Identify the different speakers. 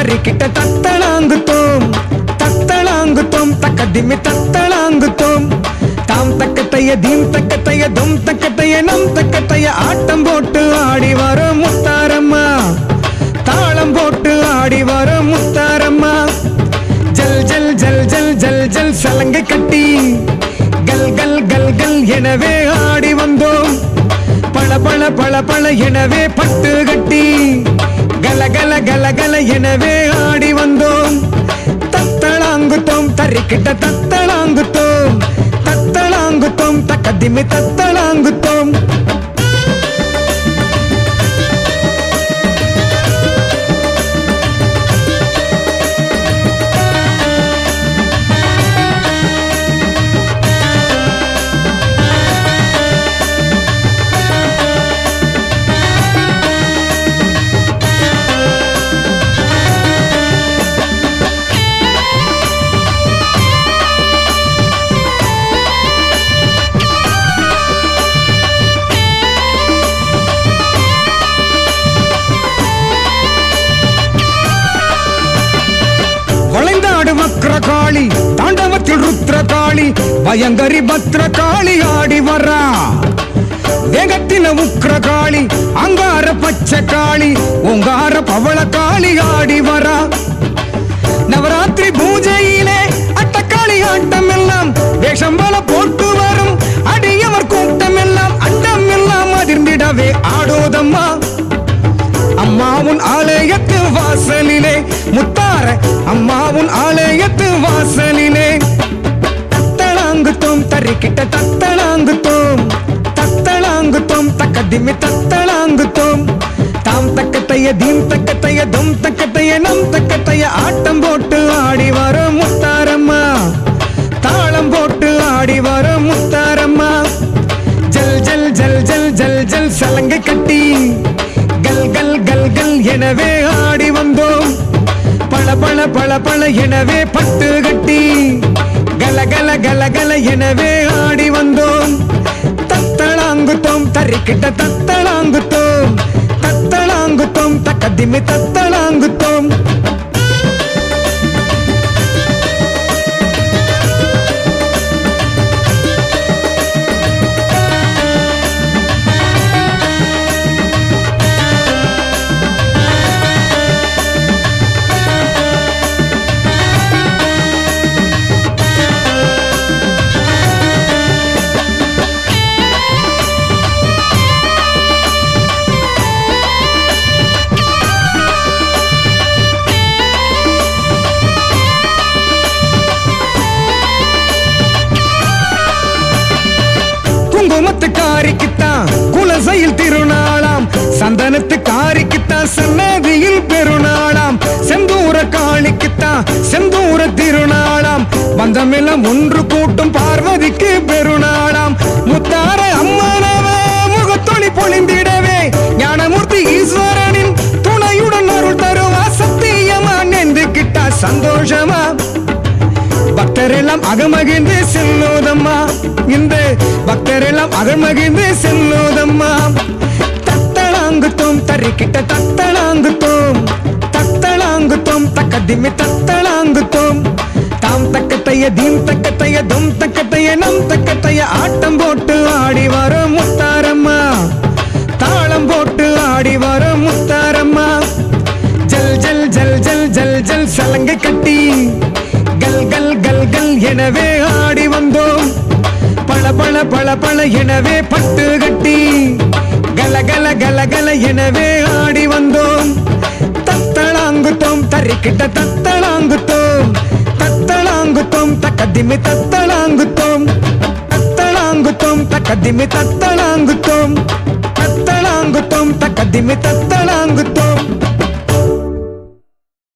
Speaker 1: தரிக்கிட்ட தத்தளாங்குத்தோம் தத்தளாங்குத்தோம் தக்கதிமி தத்தளாங்குத்தோம் தாம் தக்கத்தைய தீம் தக்கத்தைய தும் தக்கத்தைய நம் தக்கத்தைய ஆட்டம் போட்டு ஆடி வரும் முத்தாரம்மா தாளம் போட்டு ஆடி வரும் முத்தாரம்மா ஜல் ஜல் ஜல் ஜல் ஜல் ஜல் சலங்கை கட்டி கல் கல் கல் கல் எனவே ஆடி வந்தோம் பள பள பள பள எனவே பட்டு கட்டி கல கல கல கல எனவே ஆடி வந்தோம் தத்தளாங்குத்தோம் தரிக்கிட்ட தத்தளாங்குத்தோம் தத்தளாங்குத்தோம் தக்கதிமி தத்தளாங்குத்தோம் வளைந்தாடு வக்ர காளி தாண்டவத்தில் ருத்ர காளி பயங்கரி பத்ர காளி ஆடி வரா வேகத்தின உக்ர காளி அங்கார பச்சை காளி ஓங்கார பவள காளி ஆடி வரா நவராத்திரி பூஜையிலே அட்டக்காளி ஆட்டம் எல்லாம் வேஷம் போல போட்டு வரும் அடியவர் கூட்டம் எல்லாம் அண்டம் எல்லாம் அதிர்ந்திடவே ஆடோதம்மா அம்மாவுன் ஆலயத்து வாசலிலே முத்தார அம்மாவுன் ஆலயத்து வாசலிலே தத்தளாங்குத்தோம் தரிக்கிட்ட தத்தளாங்குத்தோம் தத்தளாங்குத்தோம் தக்கதிமி தத்தளாங்குத்தோம் தாம் தக்கத்தைய தீம் தக்கத்தைய தும் தக்கத்தைய நம் தக்கத்தைய ஆட்டம் போட்டு ஆடி வரும் முத்தாரம்மா தாளம் போட்டு ஆடி வரும் முத்தாரம்மா ஜல் ஜல் ஜல் ஜல் ஜல் ஜல் சலங்கை கட்டி கல் கல் கல் கல் எனவே ஆடி வந்தோம் பள பள பள பள எனவே பட்டு கட்டி கல கல கல கல எனவே ஆடி வந்தோம் தத்தளாங்குத்தோம் தரிக்கிட்ட தத்தளாங்குத்தோம் தத்தளாங்குத்தோம் தக்கதிமி தத்தளாங்குத்தோம் குங்குமத்து காரிக்குத்தான் குலசையில் திருநாளாம் சந்தனத்து காரிக்குத்தான் சன்னதியில் பெருநாளாம் செந்தூர காளிக்குத்தான் செந்தூர திருநாளாம் வந்தமெல்லாம் ஒன்று கூட்டும் பார்வதிக்கு பெருநாளாம் முத்தார அம்மனவ முகத்தொளி பொழிந்திடவே ஞானமூர்த்தி ஈஸ்வரனின் துணையுடன் அருள் தருவா சத்தியமா நெந்துக்கிட்டா சந்தோஷமா பக்தரெல்லாம் அகமகிழ்ந்து செல்லுதம்மா இந்த பக்தரெல்லாம் அகமகிழ்ந்து செல்லுதம்மா தத்தளாங்குத்தோம் தரிக்கிட்ட தத்தளாங்குத்தோம் தத்தளாங்குத்தோம் தக்கதிமி தத்தளாங்குத்தோம் தாம் தக்கத்தைய தீம் தக்கத்தைய தும் தக்கத்தைய நம் தக்கத்தைய ஆட்டம் போட்டு ஆடி வரும் முத்தாரம்மா தாளம் போட்டு ஆடி வரும் முத்தாரம்மா ஜல் ஜல் ஜல் ஜல் ஜல் ஜல் சலங்கை கட்டி கல் கல் கல் கல் எனவே ஆடி வந்தோம் பள பள பள பள எனவே பட்டு கட்டி கல கல கல கல எனவே ஆடி வந்தோம் தத்தளாங்குத்தோம் தரிக்கிட்ட தத்தளாங்குத்தோம் தத்தளாங்குத்தோம் தக்கதிமி தத்தளாங்குத்தோம் தத்தளாங்குத்தோம் தக்கதிமி தத்தளாங்குத்தோம் தத்தளாங்குத்தோம் தக்கதிமி தத்த